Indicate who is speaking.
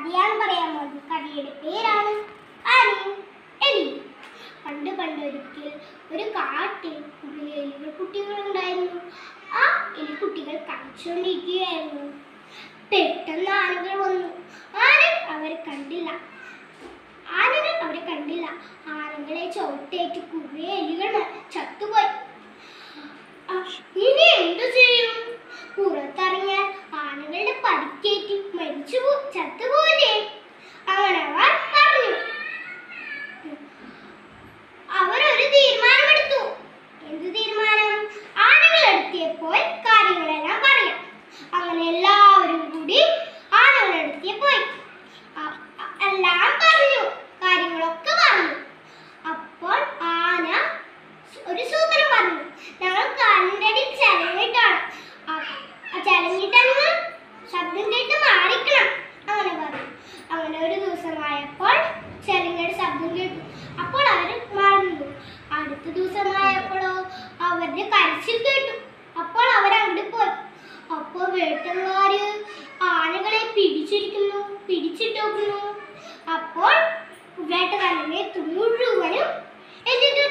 Speaker 1: കഥയാണ് പറയാൻ പോകുന്നത് കഥയുടെ പേരാണ് ആനയും എലിയും പണ്ട് പണ്ടൊരിക്കൽ ഒരു കാട്ടിൽ കുറേ എലികൾ കുട്ടികളുണ്ടായിരുന്നു ആ എലിക്കുട്ടികൾ കളിച്ചുകൊണ്ടിരിക്കുകയായിരുന്നു പെട്ടെന്ന് ആനകൾ വന്നു ആനകൾ അവരെ കണ്ടില്ല ആനകൾ അവരെ കണ്ടില്ല ആനകളെ ചവിട്ടേറ്റ് കുറേ എലികൾ മ- ചത്തുപോയി ആ, ഇനി എന്തു ചെയ്യും പുറത്തിറങ്ങിയാൽ ആനകളുടെ പരിക്കേറ്റ് മരിച്ചു പോ ചത്തുപോലെ അങ്ങനെ അവർ പറഞ്ഞു അവർ ഒരു തീരുമാനമെടുത്തു എന്ത് തീരുമാനം ആനകൾ എടുത്തിയപ്പോൾ കാര്യങ്ങളെല്ലാം പറയാം അങ്ങനെ എല്ലാവരും കൂടി ആനകൾ എടുത്തിയ പോയി അ- അ- എല്ലാം പറഞ്ഞു കാര്യങ്ങളൊക്കെ പറഞ്ഞു അപ്പോൾ ആന ഒരു സൂത്രം പറഞ്ഞു ഞങ്ങൾ കണ്ടടി ചലങ്ങിട്ടാണ് ചലങ്ങിട്ടങ്ങ് ശബ്ദം കേട്ട് മാറിക്കണം അങ്ങനെ പറഞ്ഞു അങ്ങനെ ഒരു ദിവസമായപ്പോൾ ചലങ്ങയുടെ ശബ്ദം കേട്ടു അപ്പോൾ അവർ മറന്നു അടുത്ത ദിവസമായപ്പോഴോ അവരുടെ കരച്ചിൽ കേട്ടു അപ്പോൾ അവർ അങ്ങോട്ട് പോയി അപ്പോൾ വേട്ടക്കാര് ആനകളെ പിടിച്ചിരിക്കുന്നു പിടിച്ചിട്ട് നോക്കുന്നു അപ്പോൾ വേട്ടക്കാരനെ മുഴുവനും എതിർത്ത്